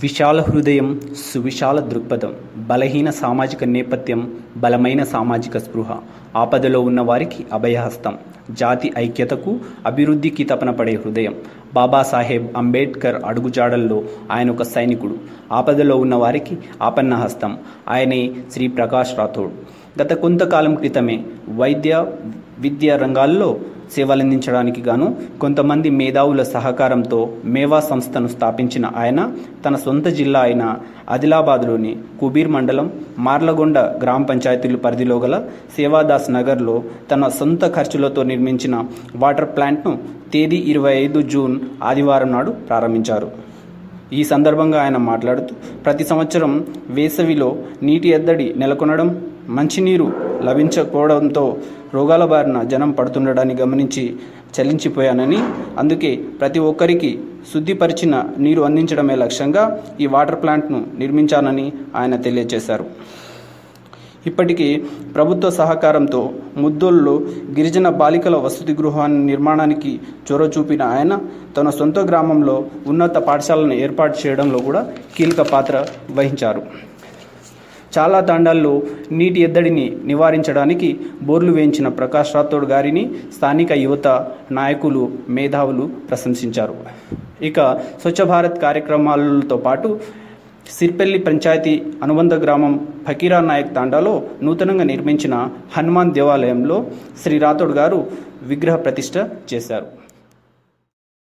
విశాల హృదయం సువిశాల దృక్పథం బలహీన సామాజిక నేపథ్యం బలమైన సామాజిక స్పృహ ఆపదలో ఉన్న వారికి అభయహస్తం జాతి ఐక్యతకు అభివృద్ధికి తపన పడే హృదయం బాబాసాహెబ్ అంబేద్కర్ అడుగుజాడల్లో ఆయన ఒక సైనికుడు ఆపదలో ఉన్న వారికి ఆపన్న హస్తం ఆయనే శ్రీ ప్రకాష్ రాథోడ్ గత కొంతకాలం క్రితమే వైద్య విద్యా రంగాల్లో సేవలందించడానికి గాను కొంతమంది మేధావుల సహకారంతో మేవా సంస్థను స్థాపించిన ఆయన తన సొంత జిల్లా అయిన ఆదిలాబాద్లోని కుబీర్ మండలం మార్లగొండ గ్రామ పంచాయతీల పరిధిలో గల సేవాదాస్ నగర్లో తన సొంత ఖర్చులతో నిర్మించిన వాటర్ ప్లాంట్ను తేదీ ఇరవై ఐదు జూన్ ఆదివారం నాడు ప్రారంభించారు ఈ సందర్భంగా ఆయన మాట్లాడుతూ ప్రతి సంవత్సరం వేసవిలో నీటి ఎద్దడి నెలకొనడం మంచినీరు లభించకపోవడంతో రోగాల బారిన జనం పడుతుండడాన్ని గమనించి చలించిపోయానని అందుకే ప్రతి ఒక్కరికి శుద్ధిపరిచిన నీరు అందించడమే లక్ష్యంగా ఈ వాటర్ ప్లాంట్ను నిర్మించానని ఆయన తెలియజేశారు ఇప్పటికీ ప్రభుత్వ సహకారంతో ముద్దోల్లో గిరిజన బాలికల వసతి గృహాన్ని నిర్మాణానికి చొరవ చూపిన ఆయన తన సొంత గ్రామంలో ఉన్నత పాఠశాలను ఏర్పాటు చేయడంలో కూడా కీలక పాత్ర వహించారు చాలా తాండాల్లో నీటి ఎద్దడిని నివారించడానికి బోర్లు వేయించిన ప్రకాష్ రాథోడ్ గారిని స్థానిక యువత నాయకులు మేధావులు ప్రశంసించారు ఇక స్వచ్ఛ భారత్ కార్యక్రమాలతో పాటు సిర్పెల్లి పంచాయతీ అనుబంధ గ్రామం ఫకీరా నాయక్ తాండాలో నూతనంగా నిర్మించిన హనుమాన్ దేవాలయంలో శ్రీ రాథోడ్ గారు విగ్రహ ప్రతిష్ట చేశారు